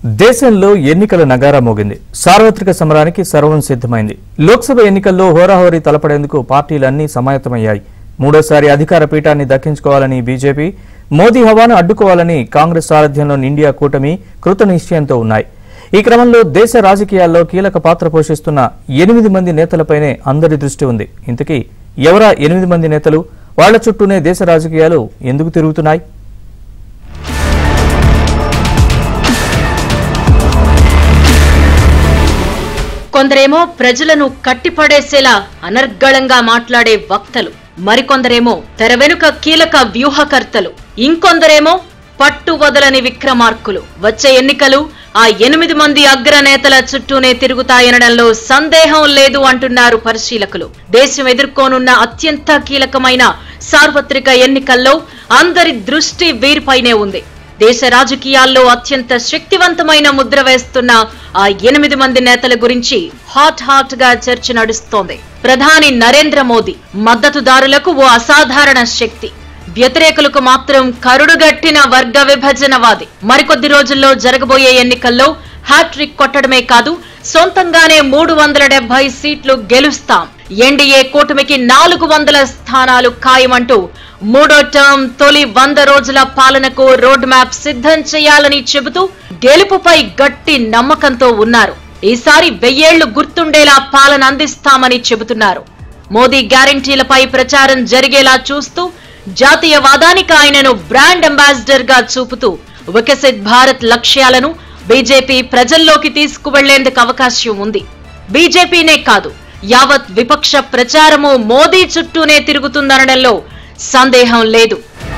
దేశంలో ఎన్నికల నగారా మోగింది సార్వత్రిక సమరానికి సర్వం సిద్ధమైంది లోక్సభ ఎన్నికల్లో హోరాహోరీ తలపడేందుకు పార్టీలన్నీ సమాయత్తమయ్యాయి మూడోసారి అధికార పీఠాన్ని దక్కించుకోవాలని బీజేపీ మోదీ హవాను అడ్డుకోవాలని కాంగ్రెస్ సారథ్యంలోని ఇండియా కూటమి కృత నిశ్చయంతో ఉన్నాయి ఈ క్రమంలో దేశ రాజకీయాల్లో కీలక పాత్ర పోషిస్తున్న ఎనిమిది మంది నేతలపైనే అందరి దృష్టి ఉంది ఇంతకీ ఎవరా ఎనిమిది మంది నేతలు వాళ్ల చుట్టూనే దేశ రాజకీయాలు ఎందుకు తిరుగుతున్నాయి కొందరేమో ప్రజలను కట్టిపడేసేలా అనర్గళంగా మాట్లాడే వక్తలు మరికొందరేమో తెర వెనుక కీలక వ్యూహకర్తలు ఇంకొందరేమో పట్టు వదలని విక్రమార్కులు వచ్చే ఎన్నికలు ఆ ఎనిమిది మంది అగ్రనేతల చుట్టూనే తిరుగుతాయనడంలో సందేహం లేదు అంటున్నారు పరిశీలకులు దేశం ఎదుర్కోనున్న అత్యంత కీలకమైన సార్వత్రిక ఎన్నికల్లో అందరి దృష్టి వీరిపైనే ఉంది దేశ రాజకీయాల్లో అత్యంత శక్తివంతమైన ముద్ర వేస్తున్న ఆ ఎనిమిది మంది నేతల గురించి హాట్ హాట్ గా చర్చ నడుస్తోంది ప్రధాని నరేంద్ర మోదీ మద్దతుదారులకు ఓ అసాధారణ శక్తి వ్యతిరేకులకు మాత్రం కరుడుగట్టిన వర్గ విభజనవాది మరికొద్ది రోజుల్లో జరగబోయే ఎన్నికల్లో హ్యాట్రిక్ కొట్టడమే కాదు సొంతంగానే మూడు వందల డెబ్బై సీట్లు గెలుస్తాం ఎన్డీఏ కూటమికి నాలుగు వందల స్థానాలు ఖాయమంటూ మూడో టర్మ్ తొలి వంద రోజుల పాలనకు రోడ్ మ్యాప్ సిద్ధం చేయాలని చెబుతూ గెలుపుపై గట్టి నమ్మకంతో ఉన్నారు ఈసారి వెయ్యేళ్లు గుర్తుండేలా పాలన అందిస్తామని చెబుతున్నారు మోదీ గ్యారంటీలపై ప్రచారం జరిగేలా చూస్తూ జాతీయవాదానికి ఆయనను బ్రాండ్ అంబాసిడర్ గా చూపుతూ వికసిత్ భారత్ లక్ష్యాలను బీజేపీ ప్రజల్లోకి తీసుకువెళ్లేందుకు అవకాశం ఉంది బీజేపీనే కాదు యావత్ విపక్ష ప్రచారము మోదీ చుట్టూనే తిరుగుతుందనడంలో సందేహం లేదు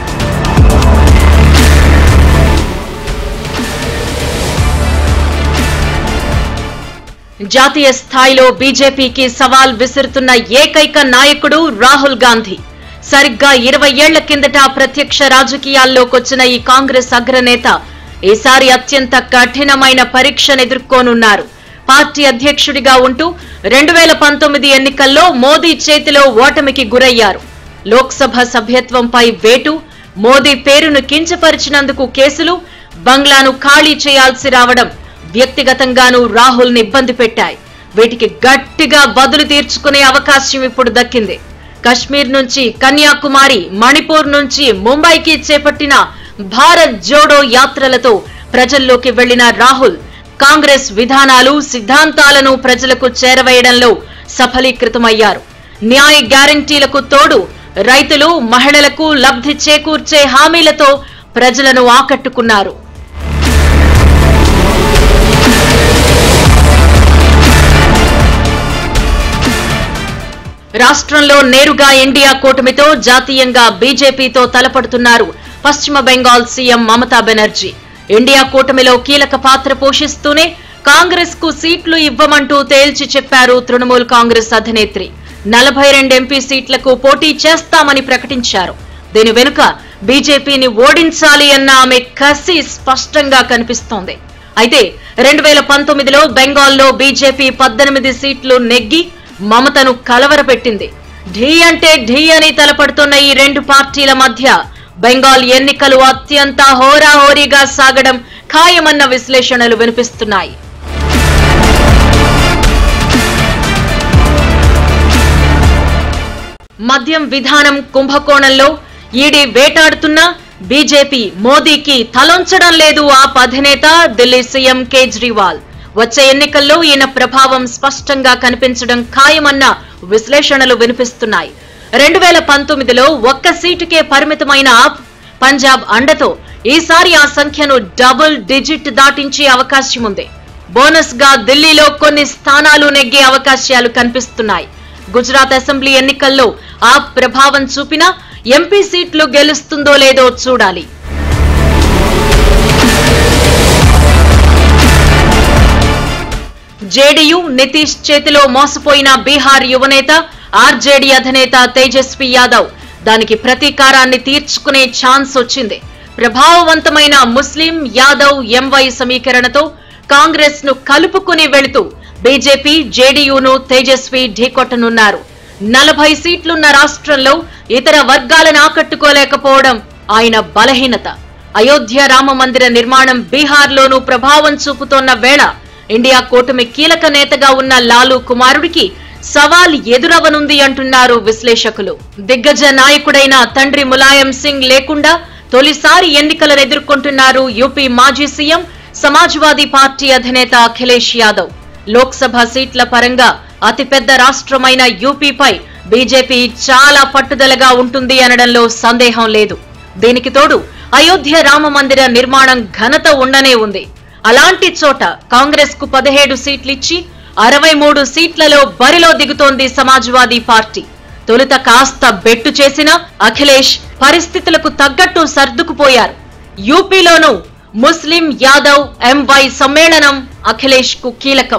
జాతీయ స్థాయిలో బీజేపీకి సవాల్ విసురుతున్న ఏకైక నాయకుడు రాహుల్ గాంధీ సరిగ్గా ఇరవై ఏళ్ల కిందట ప్రత్యక్ష రాజకీయాల్లోకొచ్చిన ఈ కాంగ్రెస్ అగ్రనేత ఈసారి అత్యంత కఠినమైన పరీక్షను ఎదుర్కోనున్నారు పార్టీ అధ్యక్షుడిగా ఉంటూ రెండు వేల పంతొమ్మిది ఎన్నికల్లో మోదీ చేతిలో ఓటమికి గురయ్యారు లోక్సభ సభ్యత్వంపై వేటు మోదీ పేరును కించపరిచినందుకు కేసులు బంగ్లాను ఖాళీ చేయాల్సి రావడం వ్యక్తిగతంగానూ రాహుల్ ని ఇబ్బంది పెట్టాయి వీటికి గట్టిగా బదులు తీర్చుకునే అవకాశం ఇప్పుడు దక్కింది కశ్మీర్ నుంచి కన్యాకుమారి మణిపూర్ నుంచి ముంబైకి చేపట్టిన భారత్ జోడో యాత్రలతో ప్రజల్లోకి వెళ్లిన రాహుల్ కాంగ్రెస్ విధానాలు సిద్ధాంతాలను ప్రజలకు చేరవేయడంలో సఫలీకృతమయ్యారు న్యాయ గ్యారంటీలకు తోడు రైతులు మహిళలకు లబ్ధి చేకూర్చే హామీలతో ప్రజలను ఆకట్టుకున్నారు రాష్ట్రంలో నేరుగా ఇండియా కూటమితో జాతీయంగా బీజేపీతో తలపడుతున్నారు పశ్చిమ బెంగాల్ సీఎం మమతా బెనర్జీ ఇండియా కూటమిలో కీలక పాత్ర పోషిస్తూనే కాంగ్రెస్ కు సీట్లు ఇవ్వమంటూ తేల్చి చెప్పారు తృణమూల్ కాంగ్రెస్ అధినేత్రి నలభై రెండు ఎంపీ సీట్లకు పోటీ చేస్తామని ప్రకటించారు దీని వెనుక బీజేపీని ఓడించాలి అన్న ఆమె కసి స్పష్టంగా కనిపిస్తోంది అయితే రెండు వేల పంతొమ్మిదిలో బెంగాల్లో బీజేపీ పద్దెనిమిది సీట్లు నెగ్గి మమతను కలవరపెట్టింది ఢీ అంటే ఢీ అని తలపడుతున్న ఈ రెండు పార్టీల మధ్య బెంగాల్ ఎన్నికలు అత్యంత హోరాహోరీగా సాగడం ఖాయమన్న విశ్లేషణలు వినిపిస్తున్నాయి మద్యం విధానం కుంభకోణంలో ఈడీ వేటాడుతున్నా బీజేపీ మోదీకి తలొంచడం లేదు ఆ అధినేత ఢిల్లీ సీఎం కేజ్రీవాల్ వచ్చే ఎన్నికల్లో ఈయన ప్రభావం స్పష్టంగా కనిపించడం ఖాయమన్న విశ్లేషణలు వినిపిస్తున్నాయి రెండు వేల పంతొమ్మిదిలో ఒక్క సీటుకే పరిమితమైన ఆప్ పంజాబ్ అండతో ఈసారి ఆ సంఖ్యను డబుల్ డిజిట్ దాటించే అవకాశం ఉంది బోనస్ గా ఢిల్లీలో కొన్ని స్థానాలు నెగ్గే అవకాశాలు కనిపిస్తున్నాయి గుజరాత్ అసెంబ్లీ ఎన్నికల్లో ఆ ప్రభావం చూపినా ఎంపీ సీట్లు గెలుస్తుందో లేదో చూడాలి జేడీయూ నితీష్ చేతిలో మోసపోయిన బీహార్ యువనేత ఆర్జేడీ అధినేత తేజస్వి యాదవ్ దానికి ప్రతీకారాన్ని తీర్చుకునే ఛాన్స్ వచ్చింది ప్రభావవంతమైన ముస్లిం యాదవ్ ఎంవై సమీకరణతో కాంగ్రెస్ ను కలుపుకుని వెళుతూ బీజేపీ జేడీయూను తేజస్వి ఢీకొట్టనున్నారు నలభై సీట్లున్న రాష్ట్రంలో ఇతర వర్గాలను ఆకట్టుకోలేకపోవడం ఆయన బలహీనత అయోధ్య రామ మందిర నిర్మాణం బీహార్లోనూ ప్రభావం చూపుతోన్న వేళ ఇండియా కూటమి కీలక నేతగా ఉన్న లాలు కుమారుడికి సవాల్ ఎదురవనుంది అంటున్నారు విశ్లేషకులు దిగ్గజ నాయకుడైన తండ్రి ములాయం సింగ్ లేకుండా తొలిసారి ఎన్నికలను ఎదుర్కొంటున్నారు యూపీ మాజీ సీఎం సమాజ్వాదీ పార్టీ అధినేత అఖిలేష్ యాదవ్ లోక్సభ సీట్ల పరంగా అతిపెద్ద రాష్ట్రమైన యూపీపై బీజేపీ చాలా పట్టుదలగా ఉంటుంది అనడంలో సందేహం లేదు దీనికి తోడు అయోధ్య రామ మందిర నిర్మాణం ఘనత ఉండనే ఉంది అలాంటి చోట కాంగ్రెస్ కు పదిహేడు సీట్లిచ్చి అరవై మూడు సీట్లలో బరిలో దిగుతోంది సమాజ్వాదీ పార్టీ తొలుత కాస్త బెట్టు చేసిన అఖిలేష్ పరిస్థితులకు తగ్గట్టు సర్దుకుపోయారు యూపీలోనూ ముస్లిం యాదవ్ ఎంవై సమ్మేళనం అఖిలేష్ కు కీలకం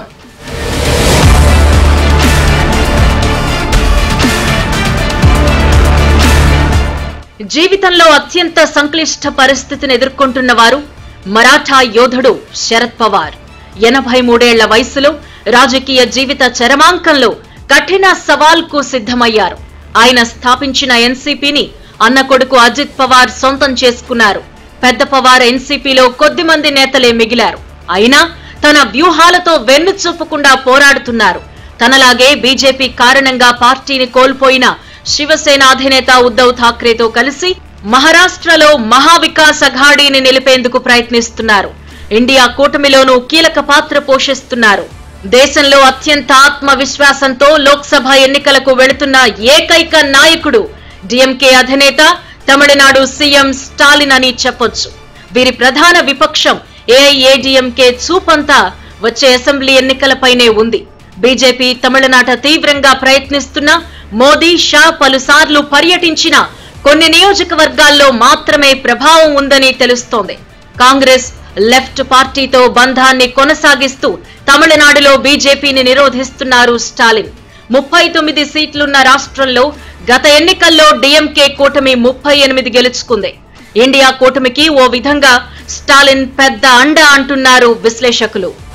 జీవితంలో అత్యంత సంక్లిష్ట పరిస్థితిని ఎదుర్కొంటున్న వారు మరాఠా యోధుడు శరద్ పవార్ ఎనభై మూడేళ్ల వయసులో రాజకీయ జీవిత చరమాంకంలో కఠిన సవాల్కు సిద్ధమయ్యారు ఆయన స్థాపించిన ఎన్సీపీని అన్న కొడుకు అజిత్ పవార్ సొంతం చేసుకున్నారు పెద్ద పవార్ ఎన్సీపీలో కొద్ది మంది నేతలే మిగిలారు అయినా తన వ్యూహాలతో వెన్ను చూపకుండా పోరాడుతున్నారు తనలాగే బీజేపీ కారణంగా పార్టీని కోల్పోయిన శివసేన అధినేత ఉద్దవ్ ఠాక్రేతో కలిసి మహారాష్ట్రలో మహావికాస్ అఘాడీని నిలిపేందుకు ప్రయత్నిస్తున్నారు ఇండియా కూటమిలోనూ కీలక పాత్ర పోషిస్తున్నారు దేశంలో అత్యంత ఆత్మవిశ్వాసంతో లోక్సభ ఎన్నికలకు వెళుతున్న ఏకైక నాయకుడు డిఎంకే అధినేత తమిళనాడు సీఎం స్టాలిన్ అని చెప్పొచ్చు వీరి ప్రధాన విపక్షం ఏఐఏడీఎంకే చూపంతా వచ్చే అసెంబ్లీ ఎన్నికలపైనే ఉంది బీజేపీ తమిళనాట తీవ్రంగా ప్రయత్నిస్తున్న మోదీ షా పలుసార్లు పర్యటించిన కొన్ని నియోజకవర్గాల్లో మాత్రమే ప్రభావం ఉందని తెలుస్తోంది కాంగ్రెస్ లెఫ్ట్ పార్టీతో బంధాన్ని కొనసాగిస్తూ తమిళనాడులో బీజేపీని నిరోధిస్తున్నారు స్టాలిన్ ముప్పై తొమ్మిది సీట్లున్న రాష్ట్రంలో గత ఎన్నికల్లో డీఎంకే కూటమి ముప్పై ఎనిమిది గెలుచుకుంది ఇండియా కూటమికి ఓ విధంగా స్టాలిన్ పెద్ద అండ అంటున్నారు విశ్లేషకులు